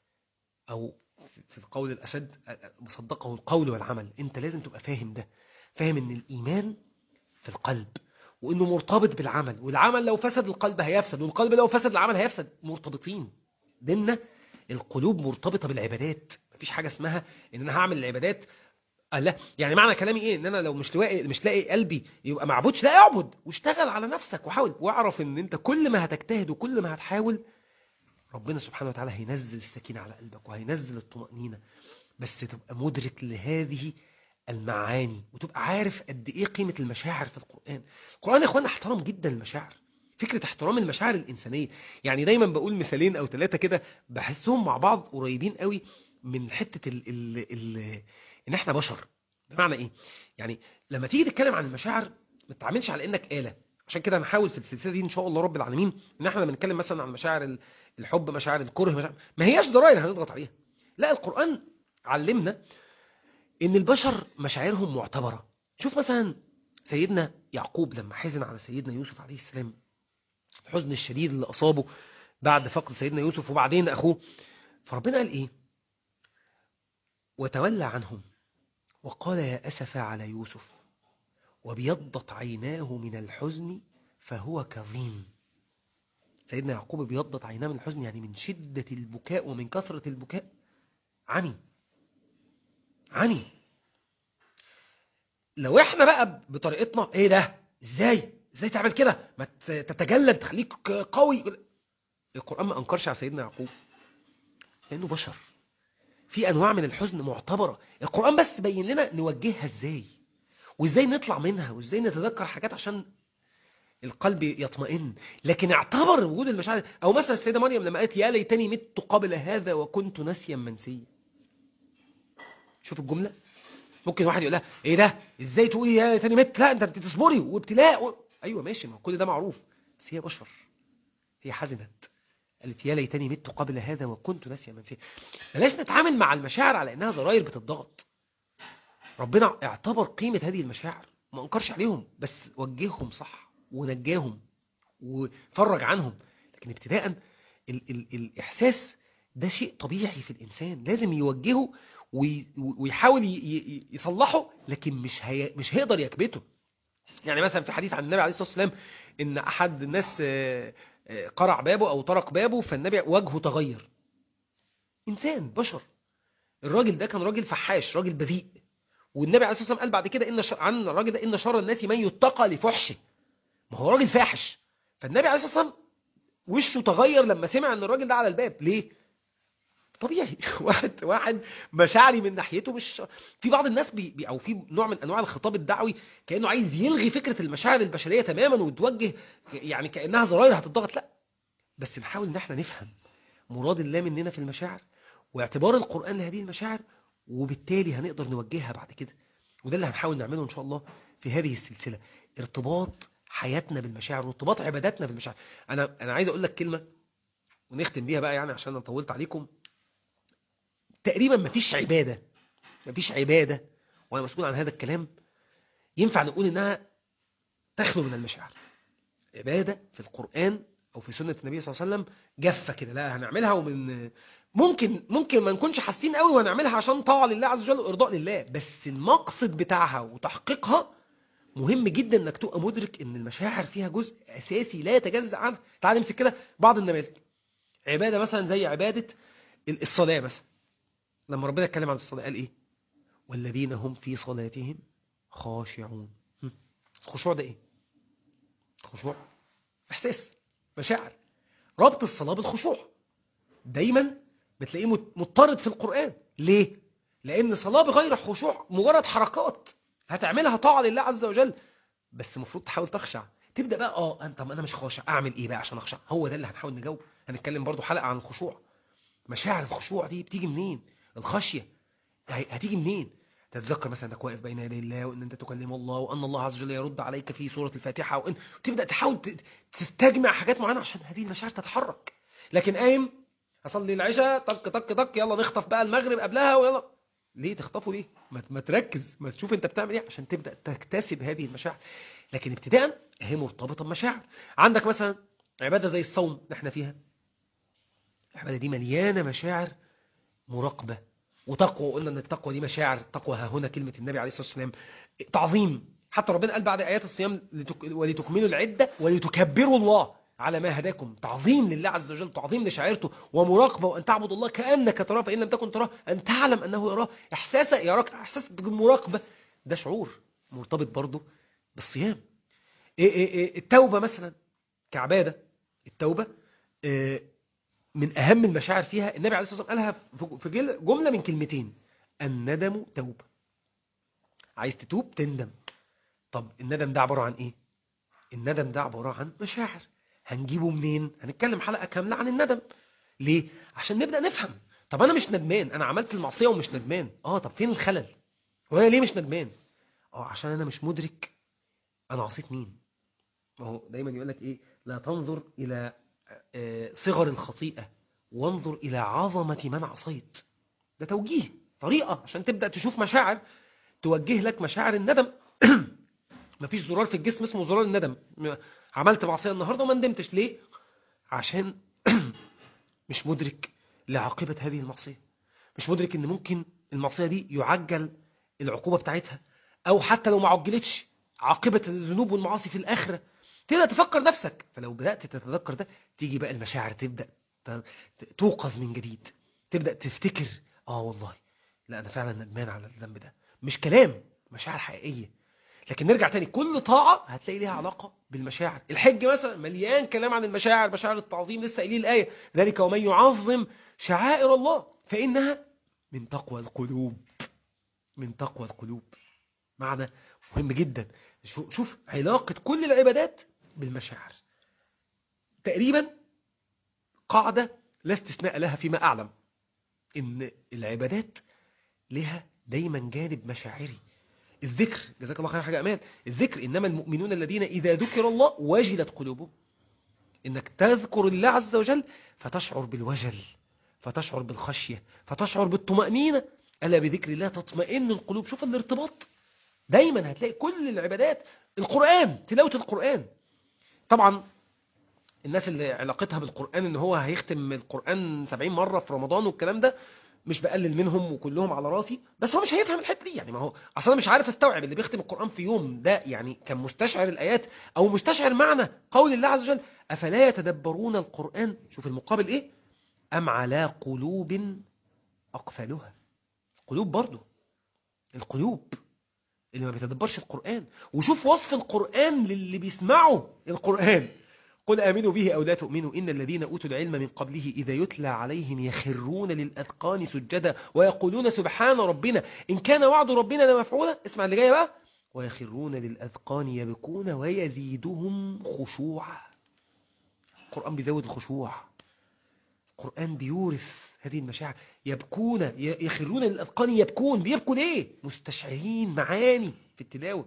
[SPEAKER 1] أو في القول الأشد صدقه القول والعمل أنت لازم تبقى فاهم ده فاهم أن الإيمان في القلب وأنه مرتبط بالعمل والعمل لو فسد القلب هيفسد والقلب لو فسد العمل هيفسد مرتبطين ديننا القلوب مرتبطة بالعبادات مفيش حاجة اسمها ان انا هعمل العبادات آه لا يعني معنى كلامي ايه ان انا لو مش لاقي مش لاقي قلبي يبقى معبودش لا اعبد واشتغل على نفسك وحاول واعرف ان انت كل ما هتجتهد وكل ما هتحاول ربنا سبحانه وتعالى هينزل السكينة على قلبك وهينزل الطمأنينة بس تبقى مدرك لهذه المعاني وتبقى عارف قد ايه قيمة المشاعر في القرآن القرآن يا اخوانا احترم جدا المشاعر فكرة احترام المشاعر الإنسانية يعني دايما بقول مثالين أو ثلاثة كده بحسهم مع بعض قريبين قوي من حتة ال ال ال إن إحنا بشر بمعنى إيه؟ يعني لما تيجي تتكلم عن المشاعر ما تتعاملش على إنك آلة عشان كده هنحاول في السلسلة دي إن شاء الله رب العالمين إن إحنا لما نتكلم مثلا عن مشاعر ال- الحب مشاعر الكره مشاعر ما هياش ضرائر هنضغط عليها لا القرآن علمنا إن البشر مشاعرهم معتبرة شوف مثلا سيدنا يعقوب لما حزن على سيدنا يوسف عليه السلام الحزن الشديد اللي أصابه بعد فقد سيدنا يوسف وبعدين أخوه فربنا قال إيه وتولى عنهم وقال يا أسف على يوسف وبيضت عيناه من الحزن فهو كظيم سيدنا يعقوب بيضت عيناه من الحزن يعني من شدة البكاء ومن كثرة البكاء عمي عمي لو احنا بقى بطريقتنا ايه ده ازاي ازاي تعمل كده ما ت- تتجلد تخليك قوي القرآن ما انكرش على سيدنا يعقوب لانه بشر في انواع من الحزن معتبرة القرآن بس بين لنا نوجهها ازاي وازاي نطلع منها وازاي نتذكر حاجات عشان القلب يطمئن لكن اعتبر وجود المشاعر او مثلا السيدة مريم لما قالت يا ليتني مت قبل هذا وكنت ناسيا منسيا شوف الجملة ممكن واحد يقول لها ايه ده ازاي تقولي يا ليتني مت لا انت بتصبري وابتلاء و... ايوه ماشي ما هو كل ده معروف بس هي بشر هي حزنت قالت يا ليتني مت قبل هذا وكنت ناسيا منسيا بلاش نتعامل مع المشاعر على انها زراير بتضغط ربنا اعتبر قيمة هذه المشاعر ما انكرش عليهم بس وجههم صح ونجاهم وفرج عنهم لكن ابتداء ال ال الإحساس ده شيء طبيعي في الإنسان لازم يوجهه وي- ويحاول ي- ي- يصلحه لكن مش هي مش هيقدر يكبته يعني مثلا في حديث عن النبي عليه الصلاة والسلام إن أحد الناس آه، آه، قرع بابه أو طرق بابه فالنبي وجهه تغير إنسان بشر الراجل ده كان راجل فحاش راجل بذيء والنبي عليه الصلاة والسلام قال بعد كده إن ش... عن الراجل ده إن شر الناس من يتقى لفحشه ما هو راجل فاحش فالنبي عليه الصلاة والسلام وشه تغير لما سمع ان الراجل ده على الباب ليه طبيعي واحد واحد مشاعري من ناحيته مش في بعض الناس بي بي- او في نوع من انواع الخطاب الدعوي كانه عايز يلغي فكره المشاعر البشريه تماما وتوجه يعني كانها زراير هتضغط لا بس نحاول ان احنا نفهم مراد الله مننا في المشاعر واعتبار القرآن لهذه المشاعر وبالتالي هنقدر نوجهها بعد كده وده اللي هنحاول نعمله إن شاء الله في هذه السلسلة ارتباط حياتنا بالمشاعر وارتباط عباداتنا بالمشاعر أنا أنا عايز أقول لك كلمة ونختم بيها بقى يعني عشان أنا طولت عليكم تقريبا مفيش عبادة مفيش عبادة وأنا مسؤول عن هذا الكلام ينفع نقول إنها تخلو من المشاعر عبادة في القرآن أو في سنة النبي صلى الله عليه وسلم جافة كده لا هنعملها ومن ممكن ممكن ما نكونش حاسين قوي وهنعملها عشان طاعة لله عز وجل وإرضاء لله بس المقصد بتاعها وتحقيقها مهم جدا انك تبقى مدرك ان المشاعر فيها جزء اساسي لا يتجزأ عنها تعال نمسك كده بعض النماذج عبادة مثلا زي عبادة الصلاة مثلا لما ربنا اتكلم عن الصلاة قال ايه والذين هم في صلاتهم خاشعون الخشوع ده ايه خشوع احساس مشاعر ربط الصلاة بالخشوع دايما بتلاقيه مضطرد في القرآن ليه لان صلاة بغير خشوع مجرد حركات هتعملها طاعة لله عز وجل بس المفروض تحاول تخشع تبدأ بقى اه انت انا مش خاشع اعمل ايه بقى عشان اخشع هو ده اللي هنحاول نجاوب هنتكلم برضو حلقة عن الخشوع مشاعر الخشوع دي بتيجي منين الخشية هتيجي منين تتذكر مثلا انك واقف بين يدي الله وان انت تكلم الله وان الله عز وجل يرد عليك في سورة الفاتحة وان تبدأ تحاول تستجمع حاجات معينة عشان هذه المشاعر تتحرك لكن قايم اصلي العشاء طق طق طق يلا نخطف بقى المغرب قبلها ويلا ليه تخطفوا ليه ما ما تركز ما تشوف انت بتعمل ايه عشان تبدا تكتسب هذه المشاعر لكن ابتداء هي مرتبطه بمشاعر عندك مثلا عباده زي الصوم اللي احنا فيها العباده دي مليانه مشاعر مراقبه وتقوى قلنا ان التقوى دي مشاعر التقوى ها هنا كلمه النبي عليه الصلاه والسلام تعظيم حتى ربنا قال بعد ايات الصيام ولتكملوا العده ولتكبروا الله على ما هداكم تعظيم لله عز وجل تعظيم لشعيرته ومراقبة وأن تعبد الله كأنك تراه فإن لم تكن تراه أن تعلم أنه يراه إحساس يراك إحساس بالمراقبة ده شعور مرتبط برضه بالصيام إيه إيه إيه التوبة مثلا كعبادة التوبة من أهم المشاعر فيها النبي عليه الصلاة والسلام قالها في جملة من كلمتين الندم توبة عايز تتوب تندم طب الندم ده عبارة عن إيه الندم ده عبارة عن مشاعر هنجيبه منين هنتكلم حلقة كاملة عن الندم ليه عشان نبدأ نفهم طب انا مش ندمان انا عملت المعصية ومش ندمان اه طب فين الخلل وانا ليه مش ندمان اه عشان انا مش مدرك انا عصيت مين ما هو دايما يقول لك ايه لا تنظر الى صغر الخطيئة وانظر الى عظمة من عصيت ده توجيه طريقة عشان تبدأ تشوف مشاعر توجه لك مشاعر الندم مفيش زرار في الجسم اسمه زرار الندم عملت معصية النهاردة وما ندمتش ليه عشان مش مدرك لعاقبة هذه المعصية مش مدرك ان ممكن المعصية دي يعجل العقوبة بتاعتها او حتى لو ما عجلتش عاقبة الذنوب والمعاصي في الآخرة تبدأ تفكر نفسك فلو بدأت تتذكر ده تيجي بقى المشاعر تبدأ توقظ من جديد تبدأ تفتكر اه والله لا انا فعلا ندمان على الذنب ده مش كلام مشاعر حقيقية لكن نرجع تاني كل طاعة هتلاقي ليها علاقة بالمشاعر الحج مثلا مليان كلام عن المشاعر مشاعر التعظيم لسه قايلين الآية ذلك ومن يعظم شعائر الله فإنها من تقوى القلوب من تقوى القلوب معنى مهم جدا شوف علاقة كل العبادات بالمشاعر تقريبا قاعدة لا استثناء لها فيما أعلم إن العبادات لها دايما جانب مشاعري الذكر جزاك الله خير حاجة أمان الذكر إنما المؤمنون الذين إذا ذكر الله وجلت قلوبهم إنك تذكر الله عز وجل فتشعر بالوجل فتشعر بالخشية فتشعر بالطمأنينة ألا بذكر الله تطمئن القلوب شوف الارتباط دايما هتلاقي كل العبادات القرآن تلاوة القرآن طبعا الناس اللي علاقتها بالقرآن ان هو هيختم القرآن 70 مرة في رمضان والكلام ده مش بقلل منهم وكلهم على راسي بس هو مش هيفهم الحته دي يعني ما هو اصلا مش عارف استوعب اللي بيختم القران في يوم ده يعني كان مستشعر الايات او مستشعر معنى قول الله عز وجل افلا يتدبرون القران شوف المقابل ايه ام على قلوب اقفلها قلوب برضه القلوب اللي ما بيتدبرش القران وشوف وصف القران للي بيسمعوا القران قل آمنوا به أو لا تؤمنوا إن الذين أوتوا العلم من قبله إذا يتلى عليهم يخرون للأذقان سجدا ويقولون سبحان ربنا إن كان وعد ربنا لمفعولا اسمع اللي جاي بقى ويخرون للأذقان يبكون ويزيدهم خشوعا القرآن بيزود الخشوع القرآن بيورث هذه المشاعر يبكون ي- يخرون للأذقان يبكون بيبكوا ليه مستشعرين معاني في التلاوة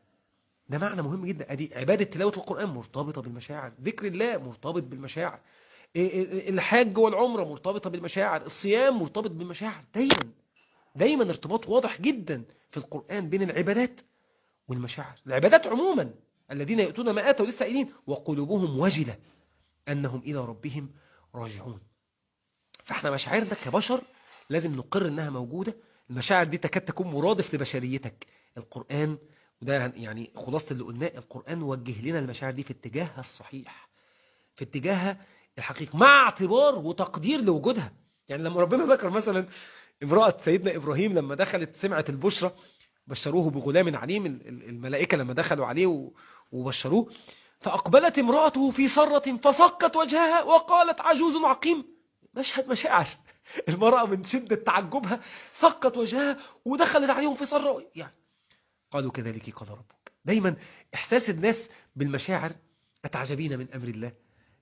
[SPEAKER 1] ده معنى مهم جدا ادي عبادة تلاوة القرآن مرتبطة بالمشاعر ذكر الله مرتبط بالمشاعر إيه إيه الحج والعمرة مرتبطة بالمشاعر الصيام مرتبط بالمشاعر دايما دايما ارتباط واضح جدا في القرآن بين العبادات والمشاعر العبادات عموما الذين يؤتون ما آتوا لسه قايلين وقلوبهم وجلة أنهم إلى ربهم راجعون فاحنا مشاعرنا كبشر لازم نقر انها موجودة المشاعر دي تكاد تكون مرادف لبشريتك القرآن وده يعني خلاصة اللي قلناه القرآن وجه لنا المشاعر دي في اتجاهها الصحيح في اتجاهها الحقيقي مع اعتبار وتقدير لوجودها يعني لما ربنا ذكر مثلا امرأة سيدنا إبراهيم لما دخلت سمعت البشرى بشروه بغلام عليم ال- ال- الملائكة لما دخلوا عليه و- وبشروه فأقبلت امرأته في سرة فصكت وجهها وقالت عجوز عقيم مشهد مشاعر المرأة من شدة تعجبها صكت وجهها ودخلت عليهم في سرة يعني قالوا كذلك قال ربك دايما إحساس الناس بالمشاعر أتعجبين من أمر الله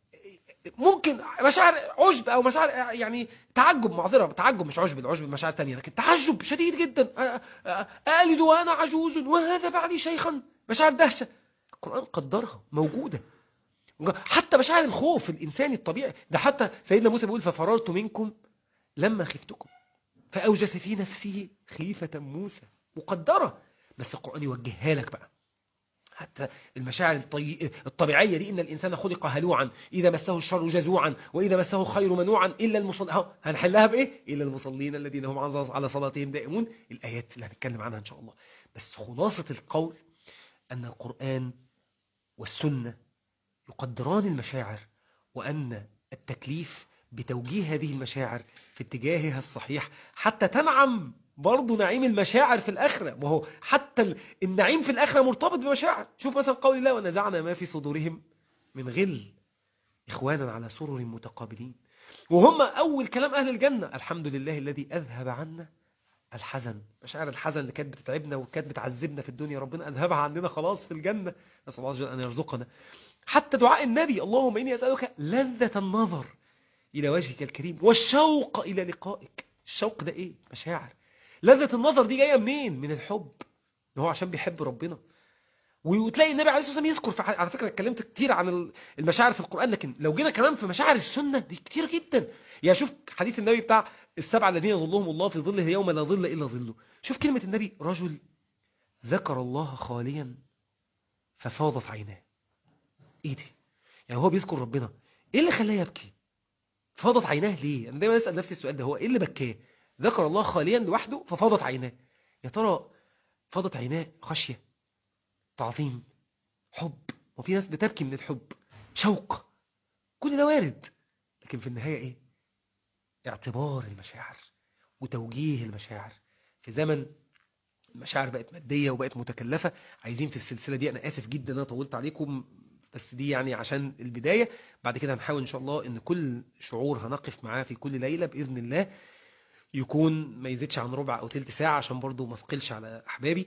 [SPEAKER 1] ممكن مشاعر عجب أو مشاعر يعني تعجب معذرة تعجب مش عجب العجب مشاعر تانية لكن تعجب شديد جدا أ- أ- ألد وأنا عجوز وهذا بعدي شيخا مشاعر دهشة القرآن قدرها موجودة حتى مشاعر الخوف الإنساني الطبيعي ده حتى سيدنا موسى بيقول ففررت منكم لما خفتكم فأوجس في نفسه خيفة موسى مقدرة بس القرآن يوجهها لك بقى حتى المشاعر الطي... الطبيعية دي إن الإنسان خلق هلوعا إذا مسه الشر جزوعا وإذا مسه الخير منوعا إلا المصلين هنحلها بإيه؟ إلا المصلين الذين هم عن- على صلاتهم دائمون الآيات اللي هنتكلم عنها إن شاء الله بس خلاصة القول أن القرآن والسنة يقدران المشاعر وأن التكليف بتوجيه هذه المشاعر في اتجاهها الصحيح حتى تنعم برضه نعيم المشاعر في الآخرة وهو حتى ال- النعيم في الآخرة مرتبط بمشاعر شوف مثلا قول الله ونزعنا ما في صدورهم من غل إخوانا على سرر متقابلين وهم أول كلام أهل الجنة الحمد لله الذي أذهب عنا الحزن مشاعر الحزن اللي كانت بتتعبنا وكانت بتعذبنا في الدنيا ربنا أذهبها عننا خلاص في الجنة نسأل الله عز وجل أن يرزقنا حتى دعاء النبي اللهم إني أسألك لذة النظر إلى وجهك الكريم والشوق إلى لقائك الشوق ده إيه؟ مشاعر لذة النظر دي جاية منين؟ من الحب إن هو عشان بيحب ربنا وتلاقي النبي عليه الصلاة والسلام يذكر في ح- على فكرة اتكلمت كتير عن ال- المشاعر في القرآن لكن لو جينا كمان في مشاعر السنة دي كتير جدا يعني شوف حديث النبي بتاع السبعة الذين يظلهم الله في ظله يوم لا ظل إلا ظله شوف كلمة النبي رجل ذكر الله خاليا ففاضت عيناه ايه دي يعني هو بيذكر ربنا ايه اللي خلاه يبكي فاضت عيناه ليه انا دايما اسال نفسي السؤال ده هو ايه اللي بكاه ذكر الله خاليا لوحده ففاضت عيناه يا ترى فاضت عيناه خشيه تعظيم حب وفي ناس بتبكي من الحب شوق كل ده وارد لكن في النهايه ايه اعتبار المشاعر وتوجيه المشاعر في زمن المشاعر بقت ماديه وبقت متكلفه عايزين في السلسله دي انا اسف جدا انا طولت عليكم بس دي يعني عشان البدايه بعد كده هنحاول ان شاء الله ان كل شعور هنقف معاه في كل ليله باذن الله يكون ما يزيدش عن ربع او تلت ساعه عشان برضو ما اثقلش على احبابي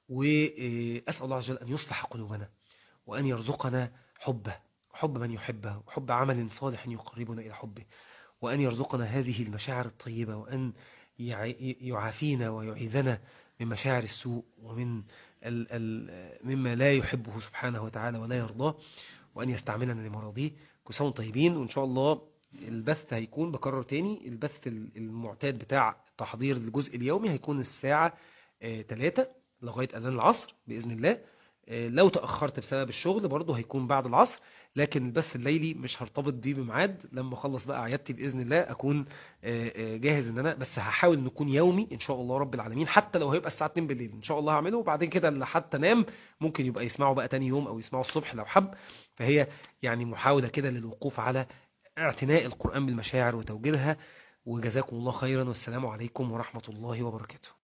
[SPEAKER 1] واسال الله عز وجل ان يصلح قلوبنا وان يرزقنا حبه حب من يحبه وحب عمل صالح يقربنا الى حبه وان يرزقنا هذه المشاعر الطيبه وان يع- يعافينا ويعيذنا من مشاعر السوء ومن ال ال مما لا يحبه سبحانه وتعالى ولا يرضاه وأن يستعملنا لمراضيه كل سنة وانتم طيبين وإن شاء الله البث هيكون بكرر تاني البث ال- المعتاد بتاع تحضير الجزء اليومي هيكون الساعة 3 لغاية أذان العصر بإذن الله آه، لو تأخرت بسبب الشغل برضه هيكون بعد العصر لكن البث الليلي مش هرتبط بيه بميعاد لما اخلص بقى عيادتي باذن الله اكون آه، آه، جاهز ان انا بس هحاول نكون يومي ان شاء الله رب العالمين حتى لو هيبقى الساعه 2 بالليل ان شاء الله هعمله وبعدين كده اللي حتى نام ممكن يبقى يسمعه بقى تاني يوم او يسمعه الصبح لو حب فهي يعني محاوله كده للوقوف على اعتناء القران بالمشاعر وتوجيهها وجزاكم الله خيرا والسلام عليكم ورحمه الله وبركاته